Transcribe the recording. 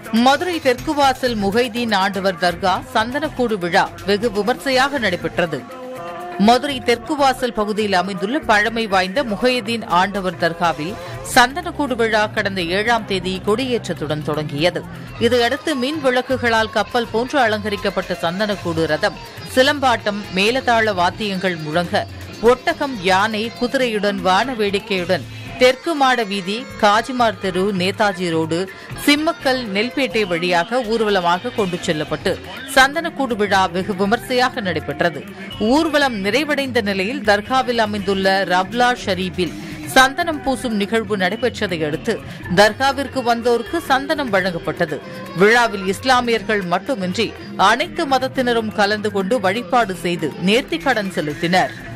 மதுரை தெற்கு வாசல் முகைதீன் ஆண்டவர் தர்கா சந்தனக்கூடு விழா வெகு விமர்சையாக நடைபெற்றது மதுரை தெற்கு வாசல் பகுதியில் அமைந்துள்ள பழமை வாய்ந்த முகையதீன் ஆண்டவர் தர்காவில் சந்தனக்கூடு விழா கடந்த ஏழாம் தேதி கொடியேற்றத்துடன் தொடங்கியது இதையடுத்து மின் விளக்குகளால் கப்பல் போன்று அலங்கரிக்கப்பட்ட சந்தனக்கூடு ரதம் சிலம்பாட்டம் மேலதாள வாத்தியங்கள் முழங்க ஒட்டகம் யானை குதிரையுடன் வான வேடிக்கையுடன் தெற்கு மாட வீதி காஜிமார் தெரு நேதாஜி ரோடு சிம்மக்கல் நெல்பேட்டை வழியாக ஊர்வலமாக கொண்டு செல்லப்பட்டு சந்தனக்கூடு விழா வெகு விமர்சையாக நடைபெற்றது ஊர்வலம் நிறைவடைந்த நிலையில் தர்காவில் அமைந்துள்ள ரவ்லா ஷரீபில் சந்தனம் பூசும் நிகழ்வு நடைபெற்றதை அடுத்து தர்காவிற்கு வந்தோருக்கு சந்தனம் வழங்கப்பட்டது விழாவில் இஸ்லாமியர்கள் மட்டுமின்றி அனைத்து மதத்தினரும் கலந்து கொண்டு வழிபாடு செய்து நேர்த்திக்கடன் செலுத்தினர்